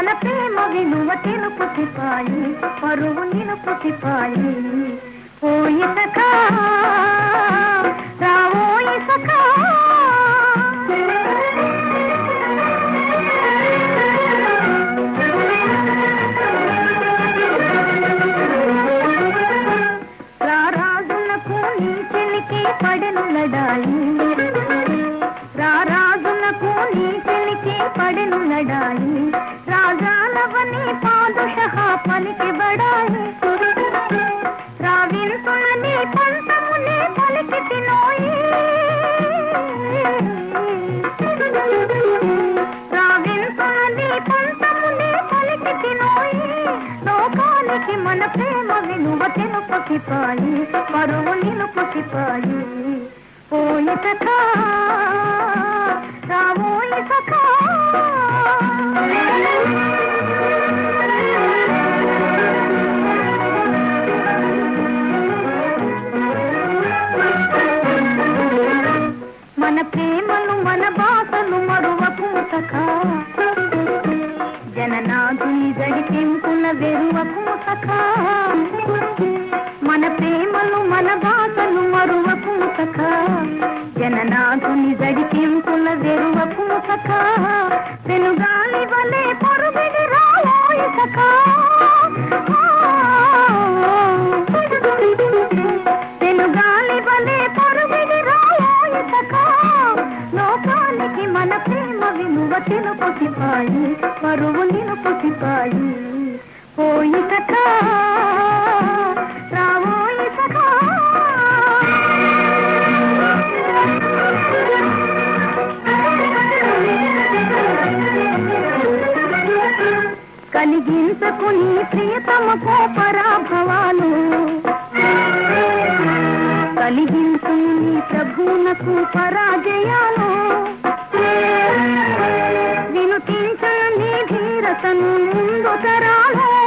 మన ప్రేమ విలువ తెలుపు సిపాయి పరువు నిలుపు సిపాయి ఓయి సఖా రావోయి సఖా రారాజులకు నీ చెలికి పడెను లడాయి రారాజులకు నీ చెలికి పడెను లడాయి రాజాలవని పాదుషహ పలికి బడాయి రావింతులని పంతముని పలికి తినోయి రావింతులని పంతముని పలికి తినోయి లోకానికి మన ప్రేమ విలువ తెలుపు సిపాయి పరువు నిలుపు సిపాయి ఓయి సఖా రావోయి సఖా మన ప్రేమలు మన బాసలు మరువకు సఖా జననాథుని గడిపింపుల వెరువకు సఖా మన ప్రేమలు మన బాసలు మరువకు సఖా జననాథుని గడిపింపుల వెరువకు సఖా పెనుగాలి వలె పొరుగిడి రావోయి సఖా పెనుగాలి వలె పొరుగిడి రావోయి సఖా లోకానికి మన ప్రేమ విలువ తెలుపు సిపాయి పరువు నిలుపు సిపాయి పోయి సఖా రావోయి సఖా కలిగించకు నీ ప్రియతమకు పరాభవాలు కలిగించు నీ ప్రభువునకు పరాజయాలు వినుతించని ధీరతను ముందు తరాలు